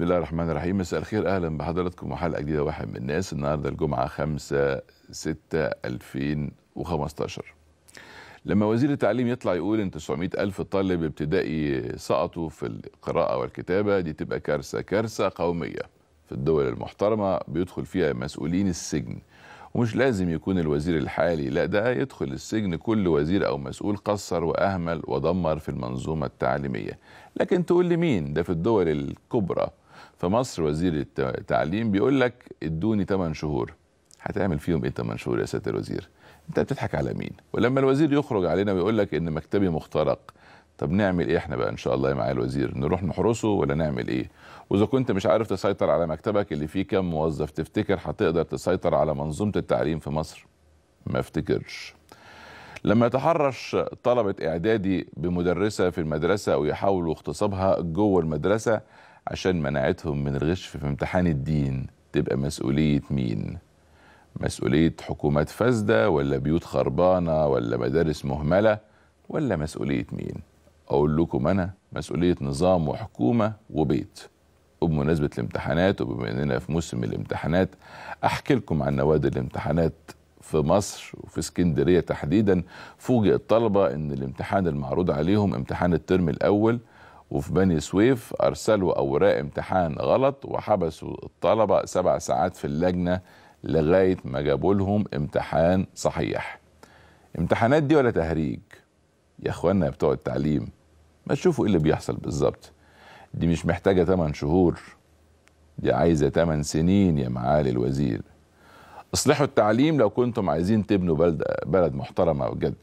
الله الرحمن الرحيم مساء الخير اهلا بحضراتكم وحلقه جديده واحد من الناس النهارده الجمعه 5 6 2015 لما وزير التعليم يطلع يقول ان 900 الف طالب ابتدائي سقطوا في القراءه والكتابه دي تبقى كارثه كارثه قوميه في الدول المحترمه بيدخل فيها مسؤولين السجن ومش لازم يكون الوزير الحالي لا ده يدخل السجن كل وزير او مسؤول قصر واهمل ودمر في المنظومه التعليميه لكن تقول لي مين ده في الدول الكبرى في مصر وزير التعليم بيقول لك ادوني 8 شهور هتعمل فيهم ايه 8 شهور يا سياده الوزير انت بتضحك على مين ولما الوزير يخرج علينا ويقول لك ان مكتبي مخترق طب نعمل ايه احنا بقى ان شاء الله مع الوزير نروح نحرسه ولا نعمل ايه واذا كنت مش عارف تسيطر على مكتبك اللي فيه كم موظف تفتكر هتقدر تسيطر على منظومه التعليم في مصر ما افتكرش لما يتحرش طلبة إعدادي بمدرسة في المدرسة أو يحاولوا اغتصابها جوه المدرسة عشان منعتهم من الغش في امتحان الدين تبقى مسؤولية مين؟ مسؤولية حكومات فاسدة ولا بيوت خربانة ولا مدارس مهملة ولا مسؤولية مين؟ أقول لكم أنا مسؤولية نظام وحكومة وبيت وبمناسبة الامتحانات وبما إننا في موسم الامتحانات أحكي لكم عن نوادي الامتحانات في مصر وفي اسكندريه تحديدا فوجئ الطلبه ان الامتحان المعروض عليهم امتحان الترم الاول وفي بني سويف ارسلوا اوراق امتحان غلط وحبسوا الطلبه سبع ساعات في اللجنه لغايه ما جابوا لهم امتحان صحيح امتحانات دي ولا تهريج يا اخوانا بتوع التعليم ما تشوفوا ايه اللي بيحصل بالظبط دي مش محتاجه 8 شهور دي عايزه 8 سنين يا معالي الوزير اصلحوا التعليم لو كنتم عايزين تبنوا بلد بلد محترمه بجد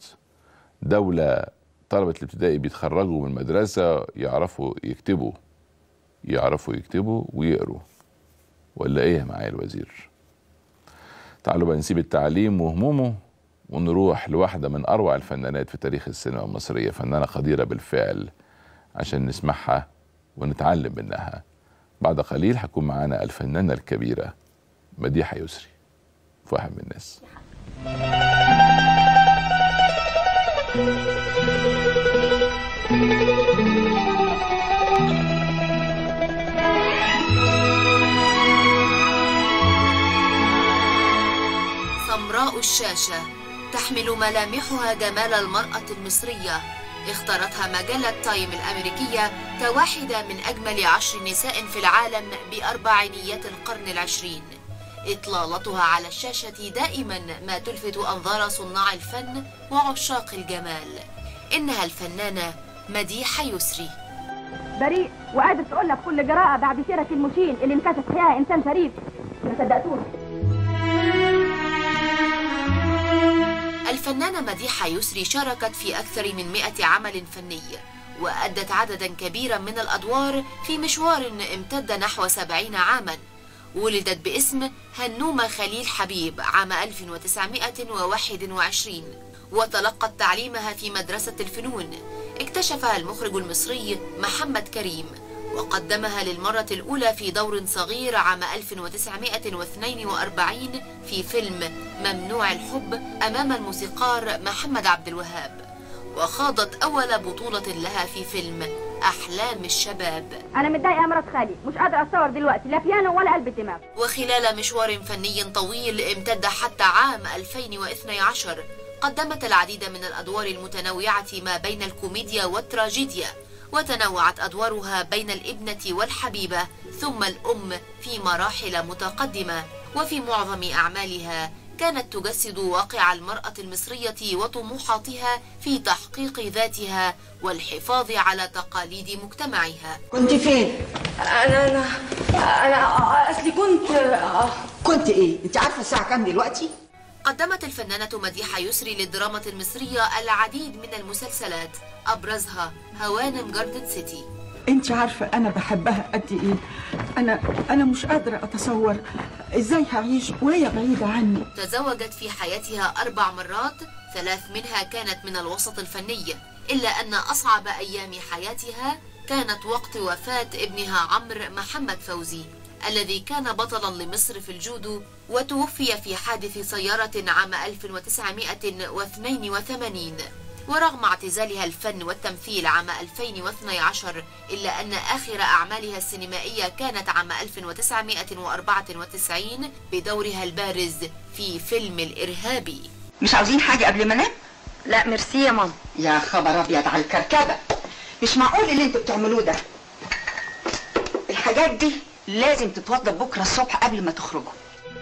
دوله طلبه الابتدائي بيتخرجوا من المدرسه يعرفوا يكتبوا يعرفوا يكتبوا ويقروا ولا ايه معايا الوزير تعالوا بقى نسيب التعليم وهمومه ونروح لواحده من اروع الفنانات في تاريخ السينما المصريه فنانه قديره بالفعل عشان نسمعها ونتعلم منها بعد قليل هتكون معانا الفنانه الكبيره مديحه يسري في واحد من الناس سمراء الشاشة تحمل ملامحها جمال المرأة المصرية اختارتها مجلة تايم الأمريكية كواحدة من أجمل عشر نساء في العالم بأربعينيات القرن العشرين إطلالتها على الشاشة دائما ما تلفت أنظار صناع الفن وعشاق الجمال إنها الفنانة مديحة يسري بريء وقادر تقول لك كل جراءة بعد سيرة المشين اللي انكشف فيها إنسان شريف ما صدقتوش الفنانة مديحة يسري شاركت في أكثر من مئة عمل فني وأدت عددا كبيرا من الأدوار في مشوار امتد نحو سبعين عاما ولدت باسم هنومة خليل حبيب عام 1921 وتلقت تعليمها في مدرسة الفنون اكتشفها المخرج المصري محمد كريم وقدمها للمرة الأولى في دور صغير عام 1942 في فيلم ممنوع الحب أمام الموسيقار محمد عبد الوهاب وخاضت أول بطولة لها في فيلم أحلام الشباب أنا متضايقة يا مرات خالي مش قادرة أتصور دلوقتي لا بيانو ولا قلب دماغ وخلال مشوار فني طويل امتد حتى عام 2012 قدمت العديد من الأدوار المتنوعة ما بين الكوميديا والتراجيديا وتنوعت أدوارها بين الابنة والحبيبة ثم الأم في مراحل متقدمة وفي معظم أعمالها كانت تجسد واقع المرأة المصرية وطموحاتها في تحقيق ذاتها والحفاظ على تقاليد مجتمعها كنت فين؟ انا انا انا اصلي كنت كنت ايه؟ انت عارفه الساعه كام دلوقتي؟ قدمت الفنانة مديحة يسري للدراما المصرية العديد من المسلسلات أبرزها هوانم جاردن سيتي انت عارفة انا بحبها قد ايه انا انا مش قادرة اتصور ازاي هعيش وهي بعيدة عني تزوجت في حياتها أربع مرات ثلاث منها كانت من الوسط الفني إلا أن أصعب أيام حياتها كانت وقت وفاة ابنها عمرو محمد فوزي الذي كان بطلا لمصر في الجودو وتوفي في حادث سيارة عام 1982 ورغم اعتزالها الفن والتمثيل عام 2012 إلا أن آخر أعمالها السينمائية كانت عام 1994 بدورها البارز في فيلم الإرهابي مش عاوزين حاجة قبل ما انام لا ميرسي يا ماما يا خبر ابيض على الكركبة مش معقول اللي انتوا بتعملوه ده الحاجات دي لازم تتوضب بكرة الصبح قبل ما تخرجوا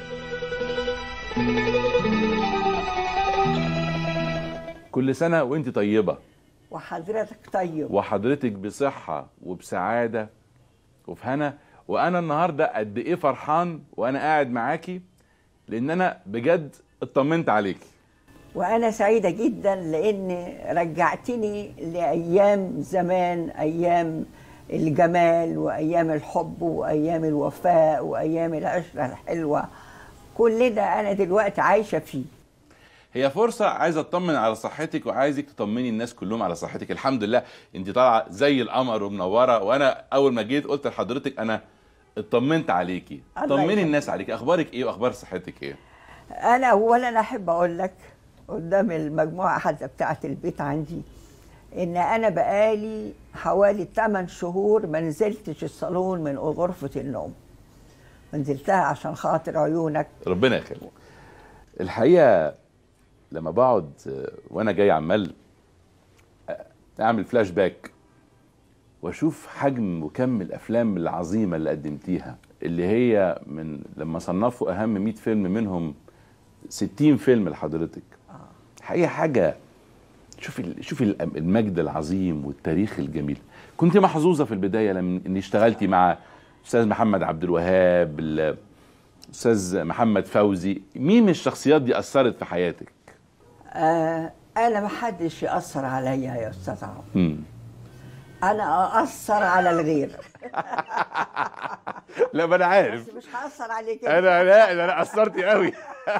كل سنه وانت طيبه وحضرتك طيب وحضرتك بصحه وبسعاده وفي هنا وانا النهارده قد ايه فرحان وانا قاعد معاكي لان انا بجد اطمنت عليكي وأنا سعيدة جدا لأن رجعتني لأيام زمان أيام الجمال وأيام الحب وأيام الوفاء وأيام العشرة الحلوة كل ده أنا دلوقتي عايشة فيه هي فرصة عايز اطمن على صحتك وعايزك تطمني الناس كلهم على صحتك الحمد لله انت طالعة زي القمر ومنورة وانا اول ما جيت قلت لحضرتك انا اطمنت عليكي الله طمني يخليك. الناس عليك اخبارك ايه واخبار صحتك ايه أنا أولا أحب أقول لك قدام المجموعة حتى بتاعة البيت عندي إن أنا بقالي حوالي 8 شهور ما نزلتش الصالون من غرفة النوم نزلتها عشان خاطر عيونك ربنا يخليك الحقيقة لما بقعد آه، وانا جاي عمال آه، اعمل فلاش باك واشوف حجم وكم الافلام العظيمه اللي قدمتيها اللي هي من لما صنفوا اهم 100 فيلم منهم 60 فيلم لحضرتك الحقيقه حاجه شوفي ال- شوفي ال- المجد العظيم والتاريخ الجميل كنت محظوظه في البدايه لما اني اشتغلتي مع استاذ محمد عبد الوهاب ال- استاذ محمد فوزي مين من الشخصيات دي اثرت في حياتك آه أنا ما حدش يأثر عليا يا أستاذ عمرو مم. أنا أأثر على الغير لا ما انا عارف بس مش هأثر عليك انا لا لا لا اثرتي قوي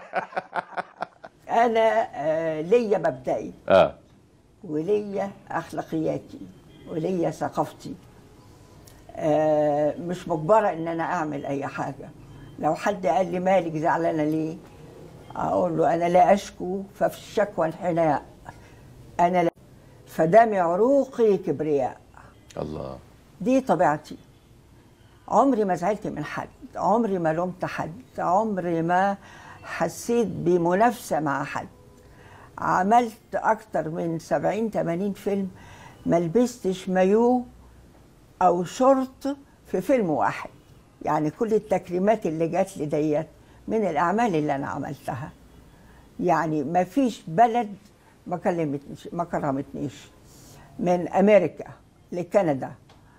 أنا آه ليا مبدئي اه وليا اخلاقياتي وليا ثقافتي آه مش مجبره ان انا اعمل اي حاجه لو حد قال لي مالك زعلانه ليه اقول له انا لا اشكو ففي الشكوى انحناء انا لا فدم عروقي كبرياء الله دي طبيعتي عمري ما زعلت من حد عمري ما لومت حد عمري ما حسيت بمنافسة مع حد عملت أكتر من 70 80 فيلم ما لبستش مايو أو شورت في فيلم واحد يعني كل التكريمات اللي جات لي ديت من الأعمال اللي أنا عملتها يعني ما فيش بلد ما كلمتنيش ما كرمتنيش من أمريكا لكندا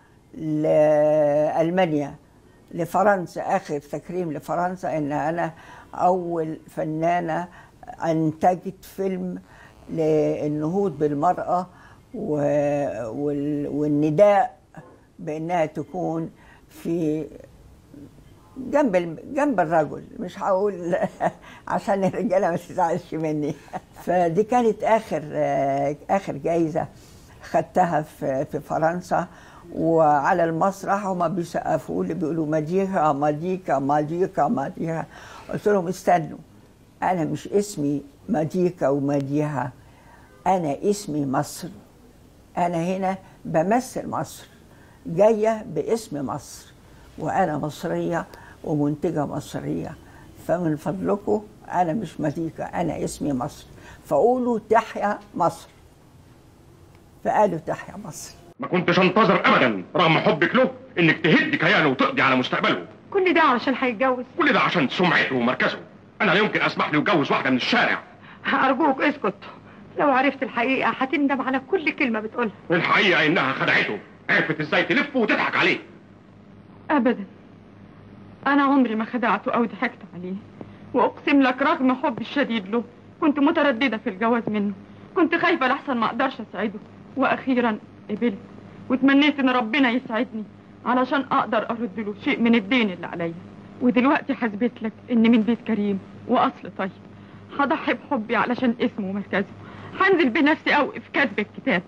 لألمانيا لفرنسا آخر تكريم لفرنسا إن أنا أول فنانة أنتجت فيلم للنهوض بالمرأة و- وال- والنداء بأنها تكون في جنب ال- جنب الرجل مش هقول عشان الرجاله ما تزعلش مني فدي كانت اخر آه، اخر جايزه خدتها في في فرنسا وعلى المسرح هما بيسقفوا لي بيقولوا مديكا مديكا مديكا مديكا قلت لهم استنوا انا مش اسمي مديكا ومديها انا اسمي مصر انا هنا بمثل مصر جايه باسم مصر وانا مصريه ومنتجه مصريه فمن فضلكم انا مش مديكه انا اسمي مصر فقولوا تحيا مصر فقالوا تحيا مصر ما كنتش انتظر ابدا رغم حبك له انك تهدي كيانه وتقضي على مستقبله كل ده علشان هيتجوز كل ده عشان سمعته ومركزه انا لا يمكن اسمح له يتجوز واحده من الشارع أرجوك اسكت لو عرفت الحقيقة هتندم على كل كلمة بتقولها الحقيقه انها خدعته عرفت ازاي تلف وتضحك عليه أبدا أنا عمري ما خدعته أو ضحكت عليه وأقسم لك رغم حبي الشديد له كنت مترددة في الجواز منه كنت خايفة لحسن ما أقدرش أسعده وأخيرا قبلت وتمنيت إن ربنا يسعدني علشان أقدر أرد له شيء من الدين اللي عليا ودلوقتي حسبت لك إني من بيت كريم وأصل طيب هضحي بحبي علشان اسمه ومركزه هنزل بنفسي أوقف كتب الكتاب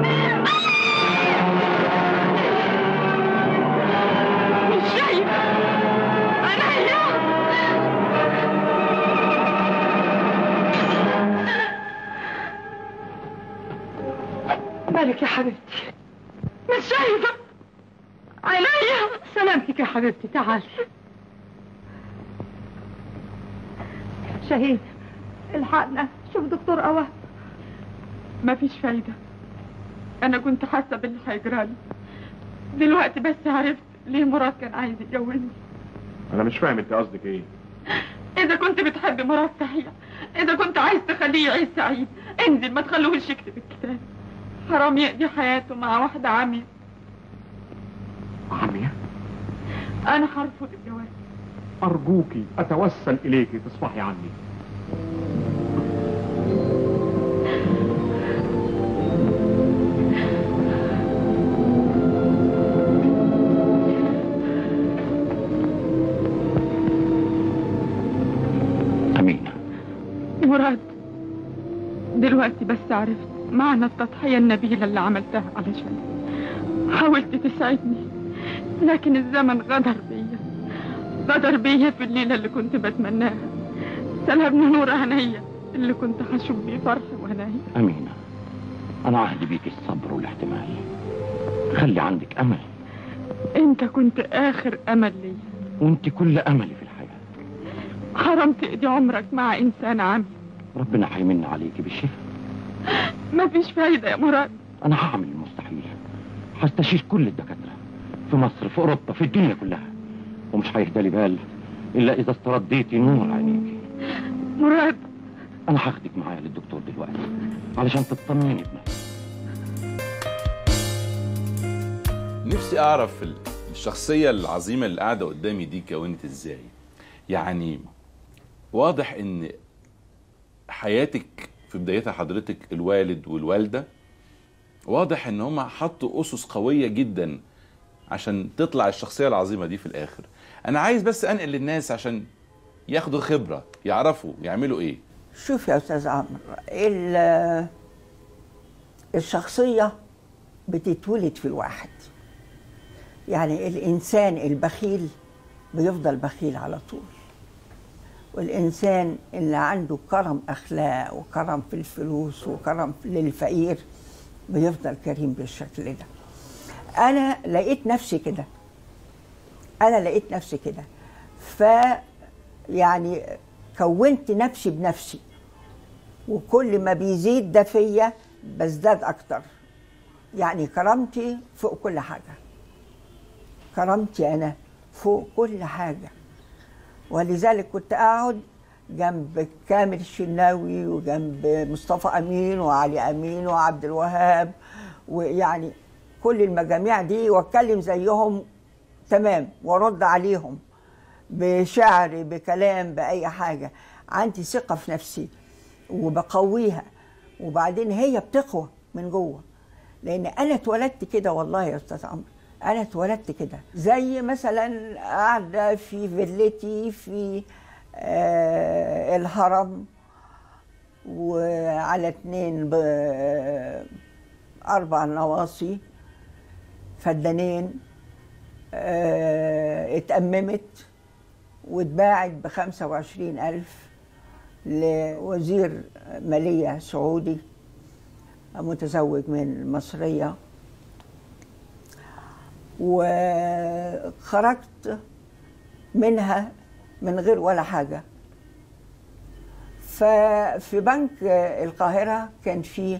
مش شايف يا حبيبتي مش شايفة عينيا سلامتك يا حبيبتي تعالي شهيد الحقنا شوف دكتور أوى مفيش فايدة أنا كنت حاسة باللي هيجرالي دلوقتي بس عرفت ليه مراد كان عايز يتجوزني انا مش فاهم انت قصدك ايه إذا كنت بتحب مراد صحيح إذا كنت عايز تخليه يعيش سعيد انزل ما تخلوهش يكتب الكتاب حرام يقضي حياته مع واحدة عمية عمية أنا هرفض الجواز ارجوكي اتوسل اليكي تصفحي عني أمينة مراد دلوقتي بس عرفت معنى التضحية النبيلة اللي عملتها علشان حاولت تساعدني لكن الزمن غدر بيا غدر بيا في الليلة اللي كنت بتمناها سلبني نور عينيا اللي كنت هشوف بيه فرحي وهنايا أمينة أنا عهدي بيك الصبر والاحتمال خلي عندك أمل انت كنت اخر امل ليا وانت كل أملي في الحياة حرام تقضي عمرك مع انسان عمي ربنا هيمن عليكي بالشفاء مفيش فايدة يا مراد أنا هعمل المستحيل هستشير كل الدكاترة في مصر في أوروبا في الدنيا كلها ومش هيهدى لي بال إلا إذا استرديتي نور عينيكي مراد أنا هاخدك معايا للدكتور دلوقتي علشان تطمني بنفسك نفسي اعرف ال- الشخصيه العظيمه اللي قاعده قدامي دي كونت ازاي يعني واضح ان حياتك في بدايتها حضرتك الوالد والوالده واضح ان هم حطوا اسس قويه جدا عشان تطلع الشخصيه العظيمه دي في الاخر انا عايز بس انقل للناس عشان ياخدوا خبره يعرفوا يعملوا ايه شوف يا استاذ عمرو ال- الشخصيه بتتولد في الواحد يعني الانسان البخيل بيفضل بخيل على طول والانسان اللي عنده كرم اخلاق وكرم في الفلوس وكرم للفقير بيفضل كريم بالشكل ده انا لقيت نفسي كده انا لقيت نفسي كده ف يعني كونت نفسي بنفسي وكل ما بيزيد ده فيا بزداد اكتر يعني كرامتي فوق كل حاجه كرامتي انا فوق كل حاجه ولذلك كنت اقعد جنب كامل الشناوي وجنب مصطفى امين وعلي امين وعبد الوهاب ويعني كل المجاميع دي واتكلم زيهم تمام وارد عليهم بشعر بكلام باي حاجه عندي ثقه في نفسي وبقويها وبعدين هي بتقوى من جوه لان انا اتولدت كده والله يا استاذ عمرو انا اتولدت كده زي مثلا قاعده في فيلتي في آه الهرم وعلى اتنين ب- اربع نواصي فدانين آه اتأممت واتباعت بخمسة وعشرين ألف لوزير مالية سعودي متزوج من مصرية وخرجت منها من غير ولا حاجة ففي بنك القاهرة كان في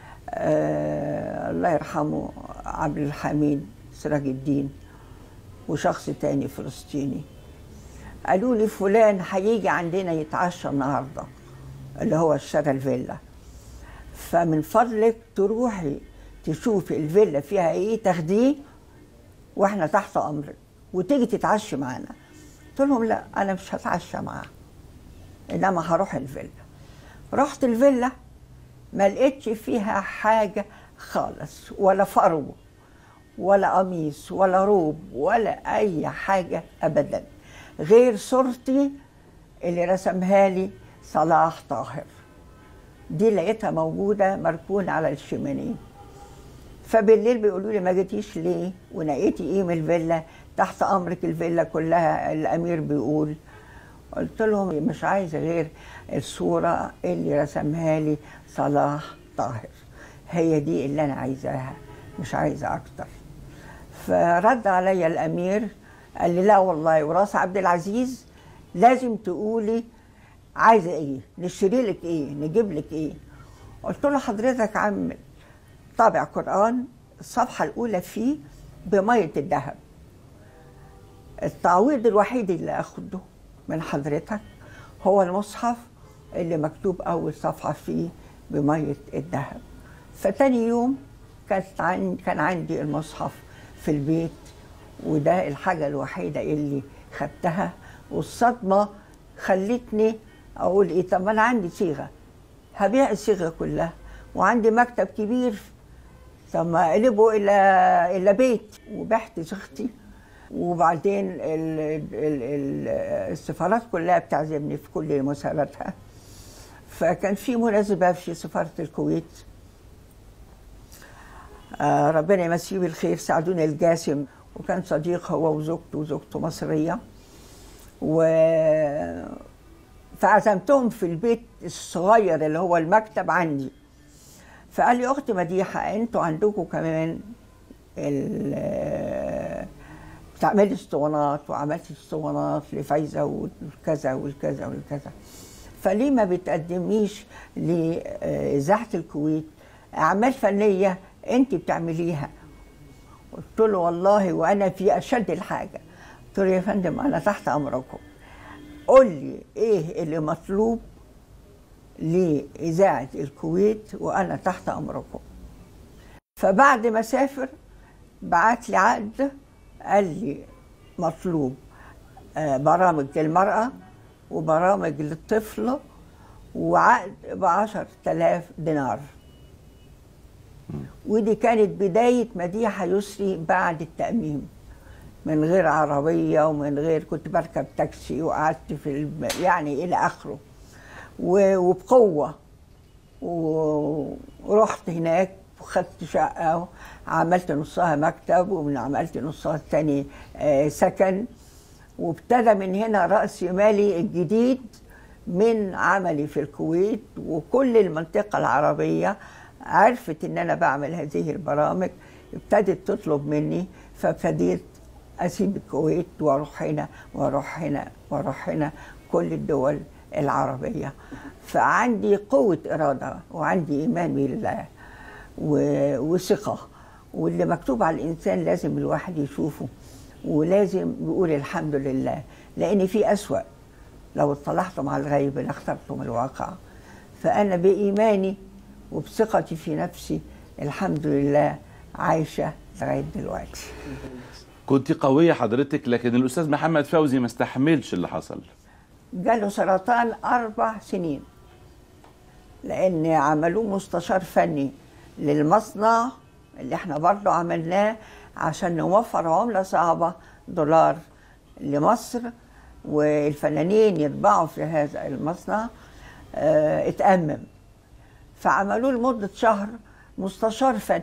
آه الله يرحمه عبد الحميد سراج الدين وشخص تاني فلسطيني قالوا لي فلان هيجي عندنا يتعشى النهارده اللي هو اشترى الفيلا فمن فضلك تروحي تشوفي الفيلا فيها ايه تاخديه واحنا تحت امرك وتيجي تتعشي معانا قلت لهم لا انا مش هتعشى معاه انما هروح الفيلا رحت الفيلا ما لقيتش فيها حاجه خالص ولا فرو ولا قميص ولا روب ولا اي حاجه ابدا غير صورتي اللي رسمها لي صلاح طاهر دي لقيتها موجوده مركونه على الشمانين فبالليل بيقولوا لي ما جيتيش ليه ونقيتي ايه من الفيلا تحت امرك الفيلا كلها الامير بيقول قلت لهم مش عايزه غير الصوره اللي رسمها لي صلاح طاهر هي دي اللي انا عايزاها مش عايزه اكتر فرد عليا الامير قال لي لا والله وراس عبد العزيز لازم تقولي عايزه ايه نشتري لك ايه نجيب لك ايه قلت له حضرتك عامل طابع قران الصفحه الاولى فيه بميه الذهب التعويض الوحيد اللي اخده من حضرتك هو المصحف اللي مكتوب اول صفحه فيه بميه الذهب فتاني يوم كانت عن كان عندي المصحف في البيت وده الحاجه الوحيده اللي خدتها والصدمه خلتني اقول ايه طب ما انا عندي صيغه هبيع الصيغه كلها وعندي مكتب كبير طب ما اقلبه الى الى بيت وبحت صيغتي وبعدين ال ال ال السفارات كلها بتعزمني في كل مساراتها فكان في مناسبة في سفارة الكويت آه ربنا يمسيه بالخير سعدون الجاسم وكان صديق هو وزوجته وزوجته مصرية و فعزمتهم في البيت الصغير اللي هو المكتب عندي فقال لي اختي مديحه انتوا عندكم كمان ال- بتعملي اسطوانات وعملتي اسطوانات لفايزه والكذا والكذا والكذا فليه ما بتقدميش لاذاعه الكويت اعمال فنيه انت بتعمليها قلت له والله وانا في اشد الحاجه قلت له يا فندم انا تحت امركم قول لي ايه اللي مطلوب لإذاعة الكويت وأنا تحت أمركم فبعد ما سافر بعت لي عقد قال لي مطلوب آه، برامج للمرأة وبرامج للطفل وعقد بعشر تلاف دينار ودي كانت بداية مديحة يسري بعد التأميم من غير عربية ومن غير كنت بركب تاكسي وقعدت في الم... يعني إلى آخره و- وبقوة و- ورحت هناك وخدت شقة عملت نصها مكتب ومن عملت نصها التاني آه، سكن وابتدى من هنا رأس مالي الجديد من عملي في الكويت وكل المنطقة العربية عرفت ان انا بعمل هذه البرامج ابتدت تطلب مني فابتديت اسيب الكويت واروح هنا واروح هنا واروح هنا كل الدول العربية فعندي قوة إرادة وعندي إيمان بالله و- وثقة واللي مكتوب على الإنسان لازم الواحد يشوفه ولازم يقول الحمد لله لأن في أسوأ لو اطلعتم على الغيب لاخترتم الواقع فأنا بإيماني وبثقتي في نفسي الحمد لله عايشة لغاية دلوقتي كنت قوية حضرتك لكن الأستاذ محمد فوزي ما استحملش اللي حصل جاله سرطان أربع سنين لأن عملوه مستشار فني للمصنع اللي احنا برضه عملناه عشان نوفر عملة صعبة دولار لمصر والفنانين يطبعوا في هذا المصنع اه اتأمم فعملوه لمدة شهر مستشار فني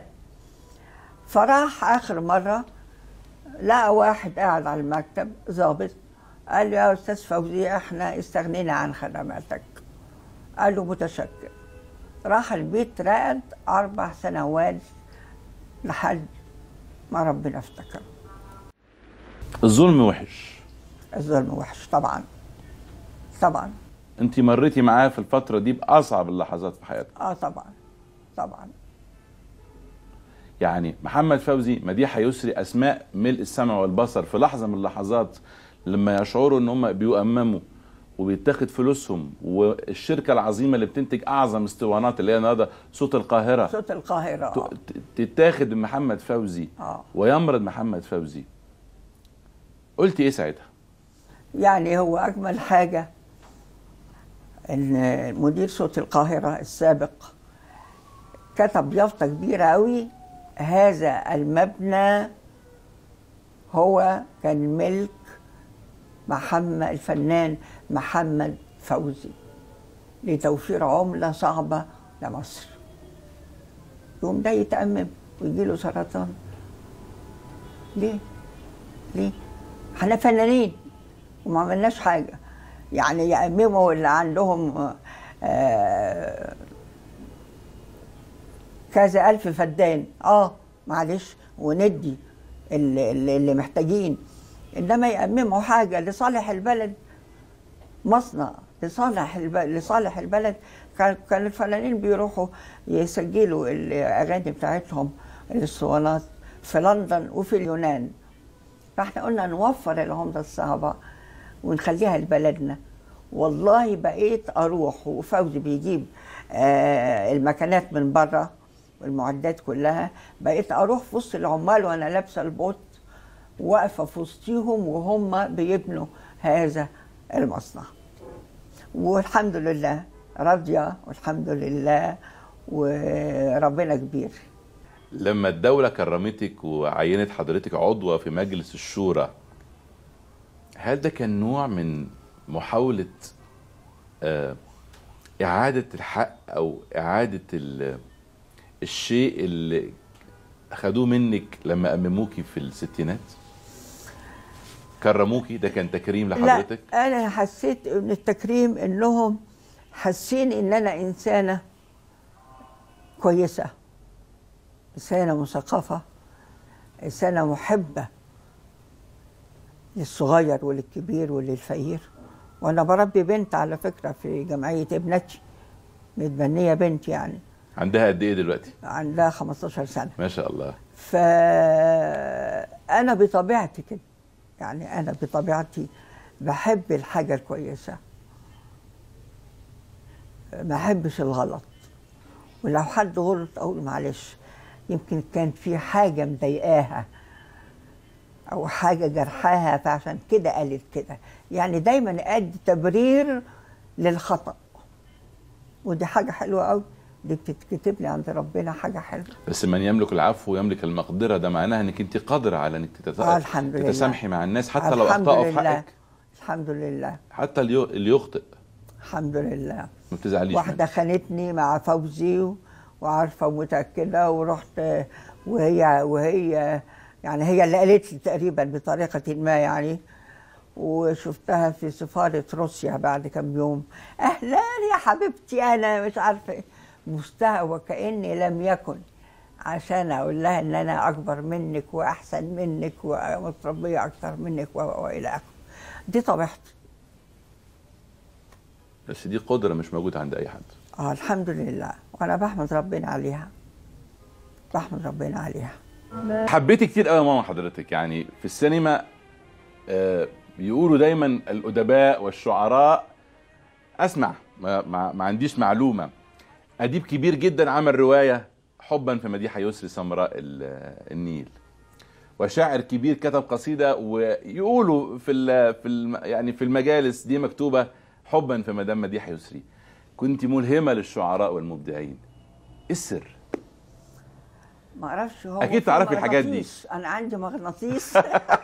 فراح آخر مرة لقى واحد قاعد على المكتب ظابط قال له يا استاذ فوزي احنا استغنينا عن خدماتك قال له متشكر راح البيت راقد اربع سنوات لحد ما ربنا افتكر الظلم وحش الظلم وحش طبعا طبعا انت مريتي معاه في الفترة دي بأصعب اللحظات في حياتك اه طبعا طبعا يعني محمد فوزي مديحة يسري أسماء ملء السمع والبصر في لحظة من اللحظات لما يشعروا ان هم بيؤمموا وبيتاخد فلوسهم والشركة العظيمة اللي بتنتج أعظم اسطوانات اللي هي النهارده صوت القاهرة صوت القاهرة آه. ت- تتاخد من محمد فوزي اه ويمرض محمد فوزي قلت ايه ساعتها؟ يعني هو أجمل حاجة إن مدير صوت القاهرة السابق كتب يافطة كبيرة أوي هذا المبنى هو كان ملك محمد الفنان محمد فوزي لتوفير عملة صعبة لمصر يوم ده يتأمم ويجيله سرطان ليه؟ ليه؟ احنا فنانين وما عملناش حاجة يعني يأمموا اللي عندهم آه، كذا ألف فدان اه معلش وندي اللي, اللي اللي محتاجين انما يأمموا حاجة لصالح البلد مصنع لصالح البلد لصالح البلد كان كان الفنانين بيروحوا يسجلوا الاغاني بتاعتهم الاسطوانات في لندن وفي اليونان فاحنا قلنا نوفر العمله الصعبه ونخليها لبلدنا والله بقيت اروح وفوزي بيجيب آه المكانات من بره والمعدات كلها بقيت اروح في وسط العمال وانا لابسه البوت واقفه في وسطيهم وهم بيبنوا هذا المصنع والحمد لله راضيه والحمد لله وربنا كبير لما الدولة كرمتك وعينت حضرتك عضوة في مجلس الشورى هل ده كان نوع من محاولة آه، إعادة الحق أو إعادة ال- الشيء اللي أخدوه منك لما أمموكي في الستينات؟ كرموكي ده كان تكريم لحضرتك؟ لا انا حسيت من التكريم انهم حاسين ان انا انسانه كويسه انسانه مثقفه انسانه محبه للصغير وللكبير وللفقير وانا بربي بنت على فكره في جمعيه ابنتي متبنيه بنت يعني عندها قد إيه دلوقتي؟ عندها 15 سنه ما شاء الله فأنا بطبيعتي كده يعني أنا بطبيعتي بحب الحاجة الكويسة ما أحبش الغلط ولو حد غلط أقول معلش يمكن كان في حاجة مضايقاها أو حاجة جرحاها فعشان كده قالت كده يعني دايما أدي تبرير للخطأ ودي حاجة حلوة أوي دي بتتكتب لي عند ربنا حاجة حلوة بس من يملك العفو يملك المقدرة ده معناها انك انت قادرة على انك تتس... آه الحمد لله. تتسامحي مع الناس حتى لو الحمد اخطأوا في لله. حقك الحمد لله حتى اللي اللي يخطئ الحمد لله ما بتزعليش واحدة منه. خانتني مع فوزي و- وعارفة ومتأكدة ورحت وهي وهي يعني هي اللي قالت لي تقريبا بطريقة ما يعني وشفتها في سفارة روسيا بعد كم يوم أهلا يا حبيبتي أنا مش عارفة إيه بوستها وكأني لم يكن عشان أقول لها إن أنا أكبر منك وأحسن منك ومتربية أكتر منك و- وإلى آخره دي طبيعتي بس دي قدرة مش موجودة عند اي حد اه الحمد لله وانا بحمد ربنا عليها بحمد ربنا عليها حبيتي كتير قوي يا ماما حضرتك يعني في السينما آه بيقولوا دايما الادباء والشعراء اسمع ما, ما, ما عنديش معلومه اديب كبير جدا عمل روايه حبا في مديحه يسري سمراء ال- النيل وشاعر كبير كتب قصيده ويقولوا في ال في ال يعني في المجالس دي مكتوبه حبا في مدام مديحه يسري كنت ملهمه للشعراء والمبدعين ايه السر ما اعرفش هو أكيد في تعرفي الحاجات دي. مغناطيس. انا عندي مغناطيس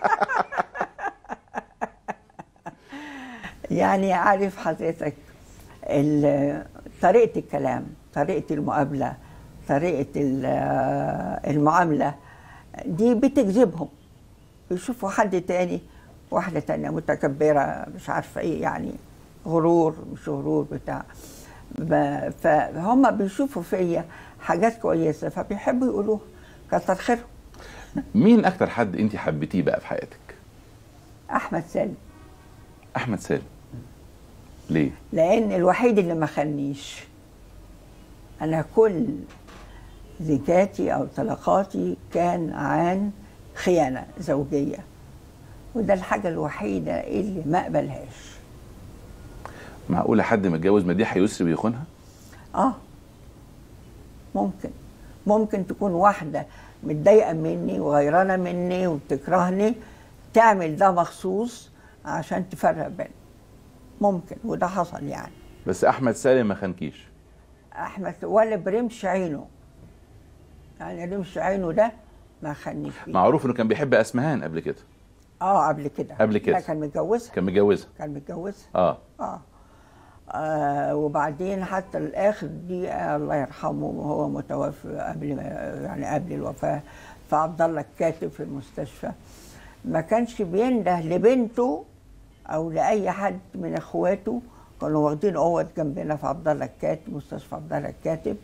يعني عارف حضرتك ال- طريقة الكلام طريقة المقابلة طريقة ال- المعاملة دي بتجذبهم بيشوفوا حد تاني واحدة تانية متكبرة مش عارفة ايه يعني غرور مش غرور بتاع ب- فهم بيشوفوا فيا حاجات كويسة فبيحبوا يقولوها كتر خيرهم مين اكتر حد انت حبيتيه بقى في حياتك أحمد سالم احمد سالم ليه لان الوحيد اللي ما خانيش انا كل زكاتي او طلقاتي كان عن خيانه زوجيه وده الحاجه الوحيده اللي ما اقبلهاش معقوله حد متجوز مديحه يسري ويخونها اه ممكن ممكن تكون واحده متضايقه مني وغيرانه مني وبتكرهني تعمل ده مخصوص عشان تفرق بيننا ممكن وده حصل يعني بس احمد سالم ما خانكيش احمد ولا برمش عينه يعني رمش عينه ده ما خانيش فيه معروف انه كان بيحب اسمهان قبل كده اه قبل كده قبل كده. لا كان متجوزها كان متجوزها كان متجوزها اه آه. آه وبعدين حتى الاخر دي آه الله يرحمه وهو متوفى قبل ما يعني قبل الوفاه فعبد الله الكاتب في المستشفى ما كانش بينده لبنته او لاي حد من اخواته كانوا واخدين اوض جنبنا في عبد الله الكاتب مستشفى عبد الله الكاتب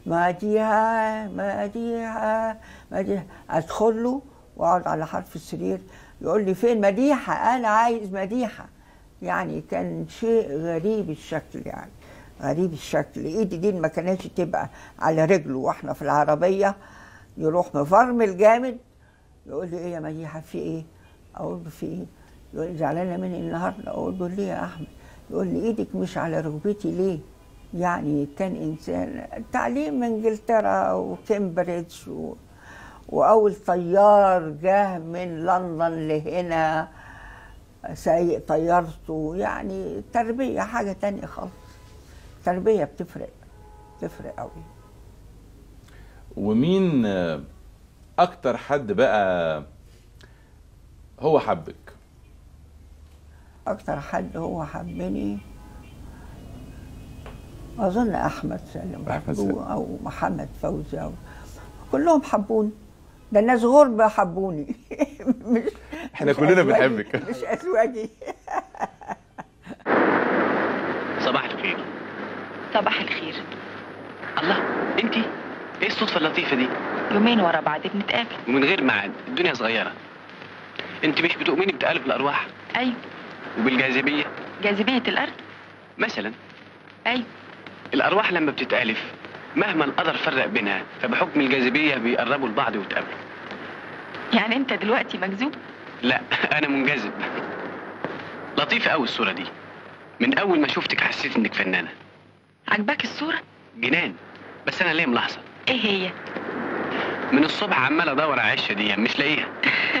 مديحة مديحة مديحة ادخل له واقعد على حرف السرير يقول لي فين مديحة انا عايز مديحة يعني كان شيء غريب الشكل يعني غريب الشكل ايدي دي ما كانتش تبقى على رجله واحنا في العربية يروح مفرمل جامد يقول لي ايه يا مديحة في ايه اقول له في ايه يقول لي زعلانة مني النهاردة اقول له ليه يا احمد يقول لي ايدك مش على ركبتي ليه يعني كان انسان تعليم من انجلترا وكامبريدج و... واول طيار جه من لندن لهنا سايق طيارته يعني تربيه حاجه تانية خالص تربيه بتفرق بتفرق قوي ومين آه، اكتر حد بقى هو حبك اكتر حد هو حبني اظن احمد سالم أحمد برضو سالم. او محمد فوزي أو كلهم حبوني ده الناس غربة حبوني مش احنا مش كلنا أزواجي- بنحبك. مش ازواجي صباح الخير صباح الخير الله انت ايه الصدفه اللطيفه دي يومين ورا بعض بنتقابل ومن غير ميعاد الدنيا صغيره انت مش بتؤمني بتألف الارواح ايوه وبالجاذبيه جاذبية الارض مثلا ايوه الارواح لما بتتألف مهما القدر فرق بينها فبحكم الجاذبيه بيقربوا لبعض ويتقابلوا يعني انت دلوقتي مجذوب لا انا منجذب لطيفه قوي الصوره دي من اول ما شفتك حسيت انك فنانه عجبك الصورة جنان بس انا ليا ملاحظه ايه هي من الصبح عمال ادور على العشه دي مش لاقيها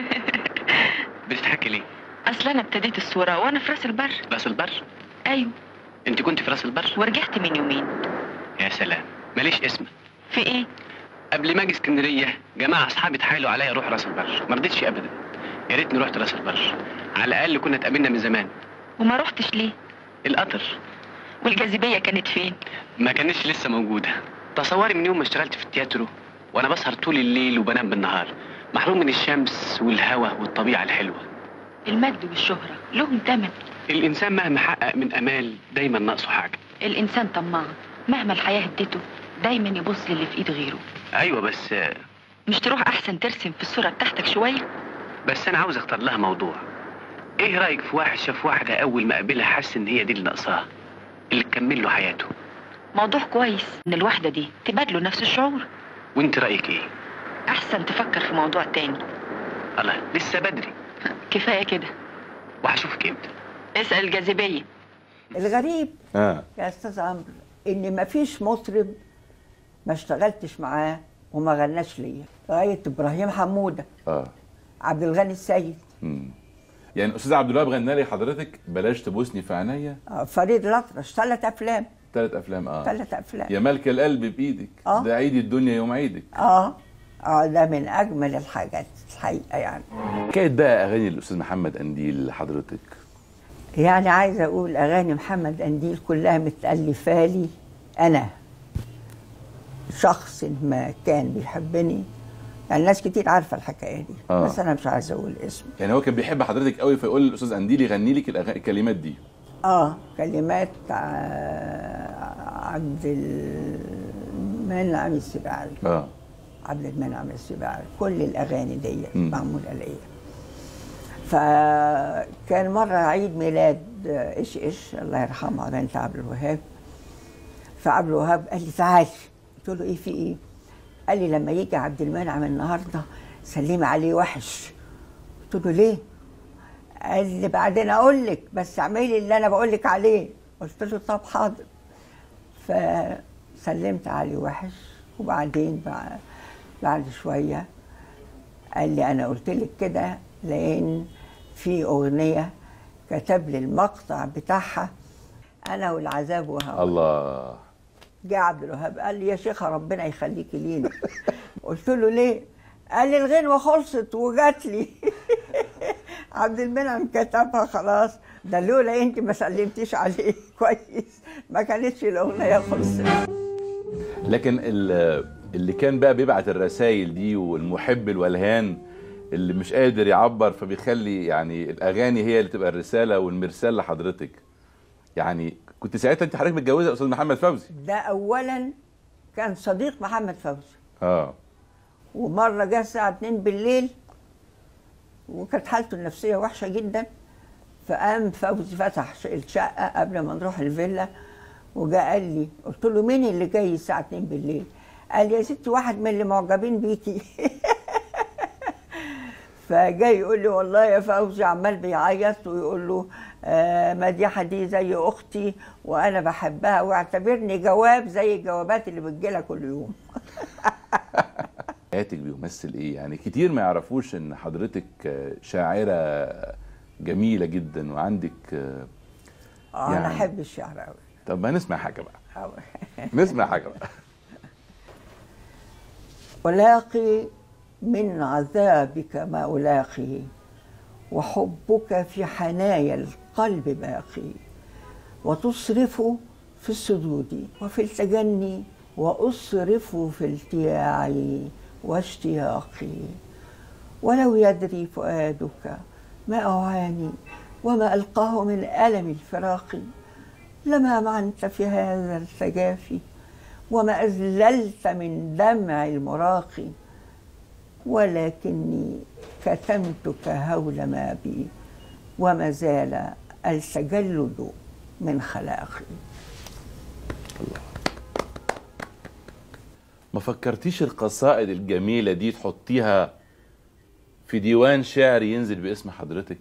بتضحكي ليه اصل انا ابتديت الصورة وانا في راس البر راس البر ايوه انت كنت في راس البر ورجعت من يومين يا سلام ماليش اسم في ايه قبل ما اجي اسكندريه جماعه اصحابي اتحايلوا عليا اروح راس البر ما رضيتش ابدا يا ريتني رحت راس البر على الاقل كنا اتقابلنا من زمان وما رحتش ليه القطر والجاذبية كانت فين ما كانتش لسه موجوده تصوري من يوم ما اشتغلت في التياترو وانا بسهر طول الليل وبنام بالنهار محروم من الشمس والهواء والطبيعه الحلوه المجد والشهرة لهم تمن الانسان مهما حقق من امال دايما ناقصه حاجه الانسان طماع مهما الحياة ادته دايما يبص للي في ايد غيره ايوه بس مش تروح احسن ترسم في الصورة بتاعتك شوية بس انا عاوز اختار لها موضوع ايه رايك في واحد شاف واحده اول ما قابلها حس ان هي دي اللي ناقصاها اللي تكمل له حياته موضوع كويس ان الواحدة دي تبادله نفس الشعور وانت رايك ايه احسن تفكر في موضوع تاني الله لسه بدري كفاية كده وهشوفك امتى اسأل الجاذبية الغريب اه يا استاذ عمرو ان ما فيش مطرب ما اشتغلتش معاه وما غناش ليا لغايه ابراهيم حموده اه عبد الغني السيد مم. يعني استاذ عبد الوهاب غنى لي حضرتك بلاش تبوسني في عينيا آه، فريد الأطرش ثلاث افلام ثلاث افلام اه ثلاث افلام يا ملك القلب بايدك آه. ده عيد الدنيا يوم عيدك اه اه ده من اجمل الحاجات الحقيقه يعني كانت بقى اغاني الاستاذ محمد انديل لحضرتك يعني عايزه اقول اغاني محمد انديل كلها متالفه لي انا شخص ما كان بيحبني يعني ناس كتير عارفه الحكايه دي آه. بس انا مش عايزه اقول اسمه يعني هو كان بيحب حضرتك قوي فيقول للاستاذ انديل يغني لك الأغاني الكلمات دي اه كلمات ع- عبد المنعم السباعي اه عبد المنعم السباعي كل الاغاني دي مم. معموله ليا فكان مره عيد ميلاد ايش ايش الله يرحمها بنت عبد الوهاب فعبد الوهاب قال لي تعالي قلت له ايه في ايه قال لي لما يجي عبد المنعم النهارده سلمي عليه وحش قلت له ليه قال لي بعدين اقول لك بس اعملي اللي انا بقول لك عليه قلت له طب حاضر فسلمت عليه وحش وبعدين بعد, بعد شويه قال لي انا قلت لك كده لان في اغنيه كتب لي المقطع بتاعها انا والعذاب وهوى الله جه عبد الوهاب قال لي يا شيخه ربنا يخليكي لينا قلت له ليه؟ قال لي الغنوه خلصت وجات لي عبد المنعم كتبها خلاص ده لولا انت ما سلمتيش عليه كويس ما كانتش الاغنيه خلصت لكن ال- اللي كان بقى بيبعت الرسائل دي والمحب الولهان اللي مش قادر يعبر فبيخلي يعني الاغاني هي اللي تبقى الرساله والمرسال لحضرتك يعني كنت ساعتها انت حضرتك متجوزه يا استاذ محمد فوزي ده اولا كان صديق محمد فوزي اه ومره جه الساعه 2 بالليل وكانت حالته النفسيه وحشه جدا فقام فوزي فتح ش- الشقه قبل ما نروح الفيلا وجاء قال لي قلت له مين اللي جاي الساعه 2 بالليل قال لي يا ستي واحد من اللي معجبين بيكي فجاي يقول لي والله يا فوزي عمال بيعيط ويقول له آه مديحه دي زي اختي وانا بحبها واعتبرني جواب زي الجوابات اللي بتجيلها كل يوم حياتك بيمثل ايه يعني كتير ما يعرفوش ان حضرتك آه، شاعره جميله جدا وعندك آه، اه انا يعني- احب الشعر قوي طب ما نسمع حاجه بقى قوي نسمع حاجه بقى ألاقي من عذابك ما ألاقي وحبك في حنايا القلب باقي وتصرف في السجود وفي التجني وأصرف في التياعي واشتياقي ولو يدري فؤادك ما أعاني وما ألقاه من ألم الفراق لما معنت في هذا التجافي وما أذللت من دمع المراق ولكني كتمتك هول ما بي وما زال التجلد من خلاقي ما فكرتيش القصائد الجميله دي تحطيها في ديوان شعري ينزل باسم حضرتك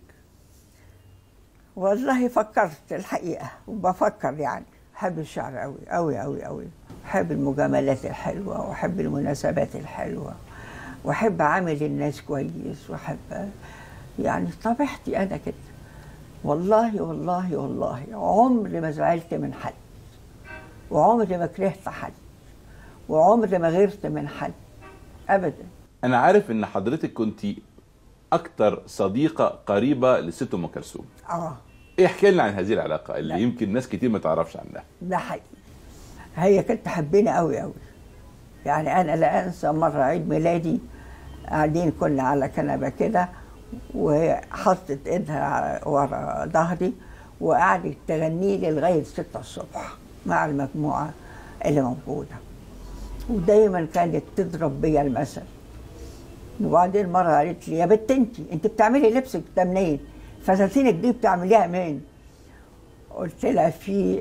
والله فكرت الحقيقة وبفكر يعني بحب الشعر أوي أوي أوي أوي بحب المجاملات الحلوة وأحب المناسبات الحلوة وأحب أعامل الناس كويس وأحب يعني طبيعتي أنا كده والله والله والله عمري ما زعلت من حد وعمري ما كرهت حد وعمري ما غيرت من حد أبدا انا عارف ان حضرتك كنت اكتر صديقه قريبه لست ام كلثوم آه ايه احكي لنا عن هذه العلاقه اللي يمكن ناس كتير ما تعرفش عنها ده حقيقي هي كانت تحبني قوي قوي يعني انا لا انسى مره عيد ميلادي قاعدين كنا على كنبه كده وهي حطت ايدها ورا ظهري وقعدت تغني لي لغايه 6 الصبح مع المجموعه اللي موجوده ودايما كانت تضرب بيا المثل وبعدين مره قالت لي يا بنت انت انت بتعملي لبسك ده منين؟ فساتينك دي بتعمليها منين؟ قلت لها في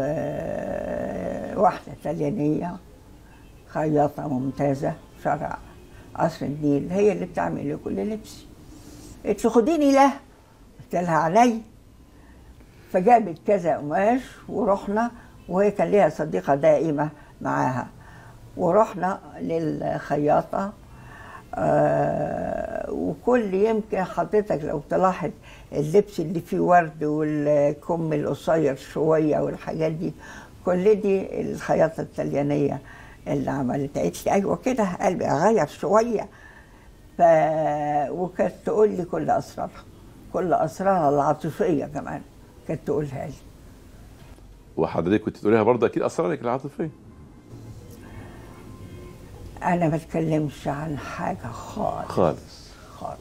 آه، واحدة طليانية خياطة ممتازة شرع قصر النيل هي اللي بتعمل لي كل لبسي قلت لي خديني لها قلت لها علي فجابت كذا قماش ورحنا وهي كان ليها صديقة دائمة معاها ورحنا للخياطة آه وكل يمكن حضرتك لو تلاحظ اللبس اللي فيه ورد والكم القصير شويه والحاجات دي كل دي الخياطه الطليانيه اللي عملت قالت لي ايوه كده قلبي اغير شويه ف وكانت تقول لي كل اسرارها كل اسرارها العاطفيه كمان كانت تقولها لي وحضرتك كنت تقوليها برضه اكيد اسرارك العاطفيه انا ما اتكلمش عن حاجه خالص خالص خالص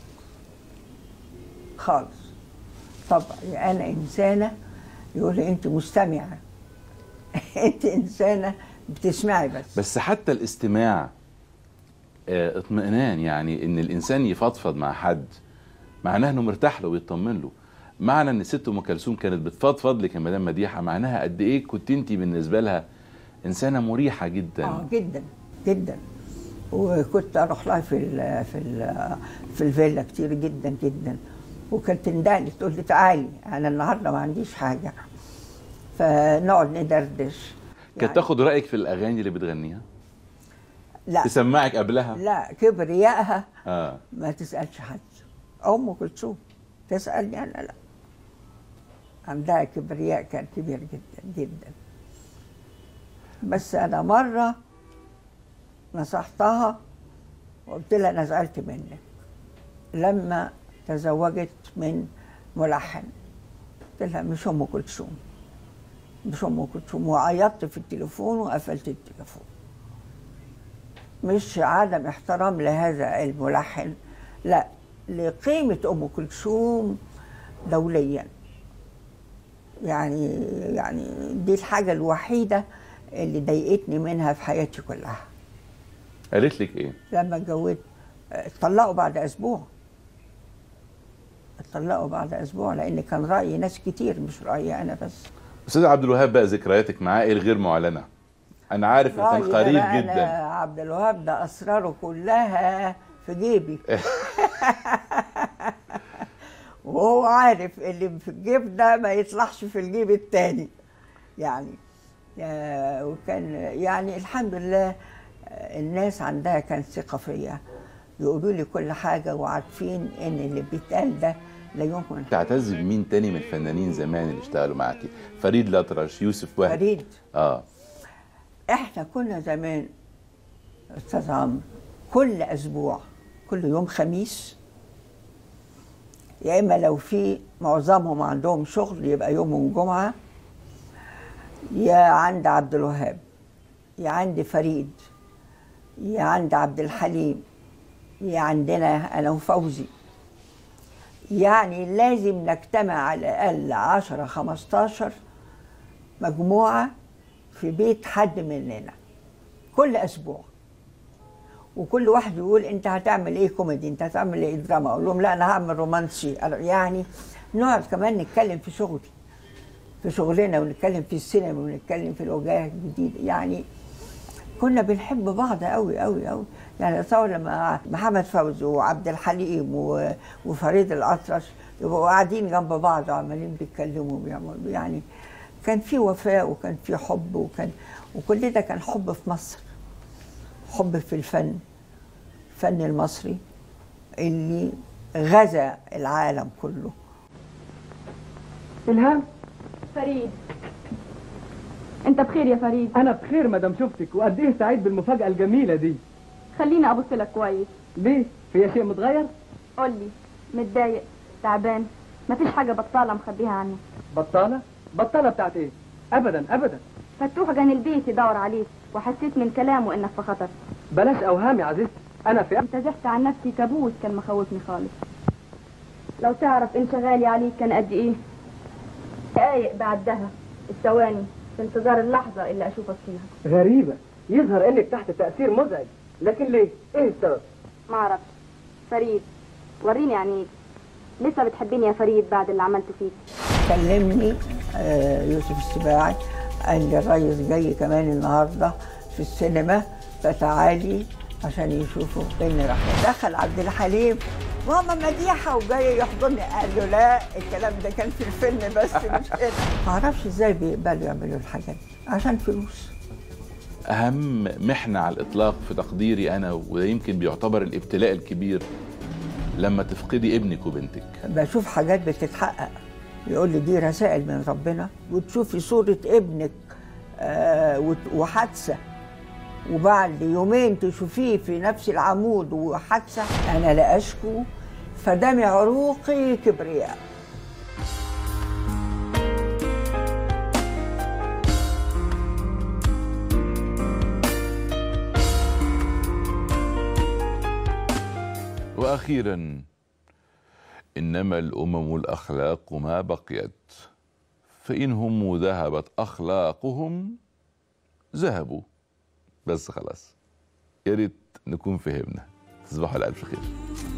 خالص طبعا انا انسانه يقول لي انت مستمعه انت انسانه بتسمعي بس بس حتى الاستماع آه، اطمئنان يعني ان الانسان يفضفض مع حد معناه انه مرتاح له ويطمن له معنى ان ست ام كلثوم كانت بتفضفض لك يا مدام مديحه معناها قد ايه كنت انت بالنسبه لها انسانه مريحه جدا اه جدا جدا وكنت اروح لها في ال في ال في الفيلا كتير جدا جدا وكانت تندهلي تقول لي تعالي انا النهارده ما عنديش حاجه فنقعد ندردش كانت تاخد رايك في الاغاني اللي بتغنيها لا تسمعك قبلها لا كبريائها اه ما تسالش حد ام كلثوم تسالني انا لا عندها كبرياء كان كبير جدا جدا بس انا مره نصحتها وقلت لها انا زعلت منك لما تزوجت من ملحن قلت لها مش ام كلثوم مش ام كلثوم وعيطت في التليفون وقفلت التليفون مش عدم احترام لهذا الملحن لا لقيمة أم كلثوم دوليا يعني يعني دي الحاجة الوحيدة اللي ضايقتني منها في حياتي كلها قالت لك ايه لما اتجوزت اتطلقوا بعد اسبوع اتطلقوا بعد اسبوع لان كان راي ناس كتير مش رايي انا بس استاذ عبد الوهاب بقى ذكرياتك معاه ايه الغير معلنه انا عارف انه كان رأيي قريب بقى جدا أنا عبد الوهاب ده اسراره كلها في جيبي وهو عارف اللي في الجيب ده ما يطلعش في الجيب التاني يعني آه، وكان يعني الحمد لله آه، الناس عندها كان ثقة فيا يقولوا لي كل حاجة وعارفين إن اللي بيتقال ده لا يمكن تعتز بمين تاني من الفنانين زمان اللي اشتغلوا معاكي فريد الأطرش يوسف وهبي فريد اه احنا كنا زمان استاذ عمرو كل اسبوع كل يوم خميس يا اما لو في معظمهم عندهم شغل يبقى يوم الجمعه يا عند عبد الوهاب يا عند فريد يا عند عبد الحليم يا عندنا انا وفوزي يعني لازم نجتمع على الاقل 10 15 مجموعه في بيت حد مننا كل اسبوع وكل واحد يقول انت هتعمل ايه كوميدي انت هتعمل ايه دراما اقول لهم لا انا هعمل رومانسي يعني نقعد كمان نتكلم في شغلي في شغلنا ونتكلم في السينما ونتكلم في الوجاه الجديده يعني كنا بنحب بعض قوي قوي قوي يعني اتصور لما محمد فوزي وعبد الحليم و- وفريد الاطرش يبقوا قاعدين جنب بعض وعمالين بيتكلموا بيعملوا يعني كان في وفاء وكان في حب وكان وكل ده كان حب في مصر حب في الفن الفن المصري اللي غزا العالم كله إلهام فريد انت بخير يا فريد أنا بخير مدام شفتك وقد إيه سعيد بالمفاجأة الجميلة دي خليني ابص لك كويس ليه؟ في شيء متغير؟ قول لي متضايق تعبان مفيش حاجه بطاله مخبيها عني بطالة؟ بطالة بتاعت إيه؟ أبدا أبدا فتوح جان البيت يدور عليك وحسيت من كلامه انك في خطر بلاش أوهام يا عزيزتي أنا في انتزعت عن نفسي كابوس كان مخوفني خالص لو تعرف انشغالي عليك كان قد ايه دقايق بعدها الثواني في انتظار اللحظه اللي اشوفك فيها غريبة يظهر إنك تحت تأثير مزعج لكن ليه؟ إيه السبب؟ ما اعرفش فريد وريني عينيك لسه بتحبيني يا فريد بعد اللي عملته فيك كلمني آه، يوسف السباعي قال لي الريس جاي كمان النهارده في السينما فتعالي عشان يشوفوا فين راح دخل عبد الحليم ماما مديحه وجاي يحضني قال له لا الكلام ده كان في الفيلم بس مش كده ما اعرفش ازاي بيقبلوا يعملوا الحاجات دي عشان فلوس اهم محنه على الاطلاق في تقديري انا وده يمكن بيعتبر الابتلاء الكبير لما تفقدي ابنك وبنتك بشوف حاجات بتتحقق يقول لي دي رسائل من ربنا وتشوفي صورة ابنك آه وت- وحادثة وبعد يومين تشوفيه في نفس العمود وحادثة أنا لا أشكو فدم عروقي كبرياء واخيرا انما الامم الاخلاق ما بقيت فانهم ذهبت اخلاقهم ذهبوا بس خلاص يا ريت نكون فهمنا تصبحوا على الف خير